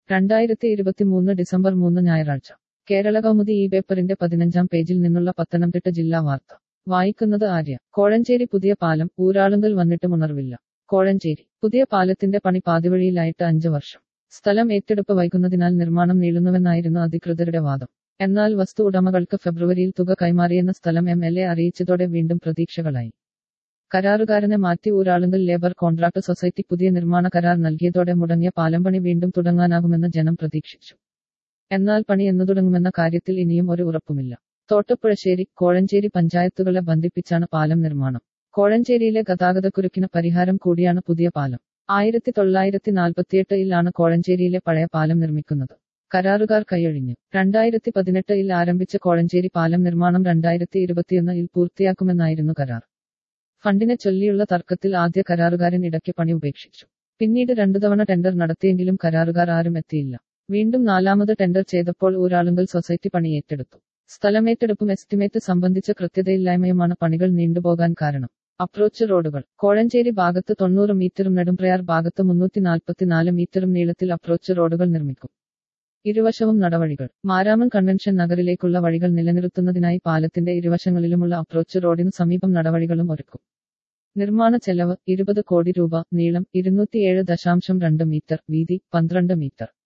രണ്ടായിരത്തി ഇരുപത്തിമൂന്ന് ഡിസംബർ മൂന്ന് ഞായറാഴ്ച കേരള കൗമുദി ഈ പേപ്പറിന്റെ പതിനഞ്ചാം പേജിൽ നിന്നുള്ള പത്തനംതിട്ട ജില്ലാ വാർത്ത വായിക്കുന്നത് ആര്യ കോഴഞ്ചേരി പുതിയ പാലം ഊരാളുങ്കൽ വന്നിട്ടും ഉണർവില്ല കോഴഞ്ചേരി പുതിയ പാലത്തിന്റെ പണി പാതിവഴിയിലായിട്ട് അഞ്ച് വർഷം സ്ഥലം ഏറ്റെടുപ്പ് വൈകുന്നതിനാൽ നിർമ്മാണം നീളുന്നുവെന്നായിരുന്നു അധികൃതരുടെ വാദം എന്നാൽ വസ്തു ഉടമകൾക്ക് ഫെബ്രുവരിയിൽ തുക കൈമാറിയെന്ന സ്ഥലം എം എൽ എ അറിയിച്ചതോടെ വീണ്ടും പ്രതീക്ഷകളായി കരാറുകാരനെ മാറ്റി ഊരാളുങ്കൽ ലേബർ കോൺട്രാക്ട് സൊസൈറ്റി പുതിയ നിർമ്മാണ കരാർ നൽകിയതോടെ മുടങ്ങിയ പാലം പണി വീണ്ടും തുടങ്ങാനാകുമെന്ന് ജനം പ്രതീക്ഷിച്ചു എന്നാൽ പണി എന്നു തുടങ്ങുമെന്ന കാര്യത്തിൽ ഇനിയും ഒരു ഉറപ്പുമില്ല തോട്ടപ്പുഴശ്ശേരി കോഴഞ്ചേരി പഞ്ചായത്തുകളെ ബന്ധിപ്പിച്ചാണ് പാലം നിർമ്മാണം കോഴഞ്ചേരിയിലെ ഗതാഗതക്കുരുക്കിന് പരിഹാരം കൂടിയാണ് പുതിയ പാലം ആയിരത്തി തൊള്ളായിരത്തി നാൽപ്പത്തിയെട്ടിലാണ് കോഴഞ്ചേരിയിലെ പഴയ പാലം നിർമ്മിക്കുന്നത് കരാറുകാർ കൈയൊഴിഞ്ഞു രണ്ടായിരത്തി പതിനെട്ടിൽ ആരംഭിച്ച കോഴഞ്ചേരി പാലം നിർമ്മാണം രണ്ടായിരത്തി ഇരുപത്തിയൊന്നിൽ പൂർത്തിയാക്കുമെന്നായിരുന്നു കരാർ ഫണ്ടിനെ ചൊല്ലിയുള്ള തർക്കത്തിൽ ആദ്യ കരാറുകാരൻ ഇടയ്ക്ക് പണി ഉപേക്ഷിച്ചു പിന്നീട് രണ്ടു തവണ ടെൻഡർ നടത്തിയെങ്കിലും കരാറുകാർ ആരും എത്തിയില്ല വീണ്ടും നാലാമത് ടെൻഡർ ചെയ്തപ്പോൾ ഊരാളുങ്കൽ സൊസൈറ്റി പണി ഏറ്റെടുത്തു സ്ഥലമേറ്റെടുപ്പും എസ്റ്റിമേറ്റ് സംബന്ധിച്ച കൃത്യതയില്ലായ്മയുമാണ് പണികൾ നീണ്ടുപോകാൻ കാരണം അപ്രോച്ച് റോഡുകൾ കോഴഞ്ചേരി ഭാഗത്ത് തൊണ്ണൂറ് മീറ്ററും നെടുംപ്രയാർ ഭാഗത്ത് മുന്നൂറ്റി നാൽപ്പത്തിനാല് മീറ്ററും നീളത്തിൽ അപ്രോച്ച് റോഡുകൾ നിർമ്മിക്കും ഇരുവശവും നടവഴികൾ മാരാമൺ കൺവെൻഷൻ നഗറിലേക്കുള്ള വഴികൾ നിലനിർത്തുന്നതിനായി പാലത്തിന്റെ ഇരുവശങ്ങളിലുമുള്ള അപ്രോച്ച് റോഡിനു സമീപം നടവഴികളും ഒരുക്കും നിർമ്മാണ ചെലവ് ഇരുപത് കോടി രൂപ നീളം ഇരുന്നൂറ്റിയേഴ് ദശാംശം രണ്ട് മീറ്റർ വീതി പന്ത്രണ്ട് മീറ്റർ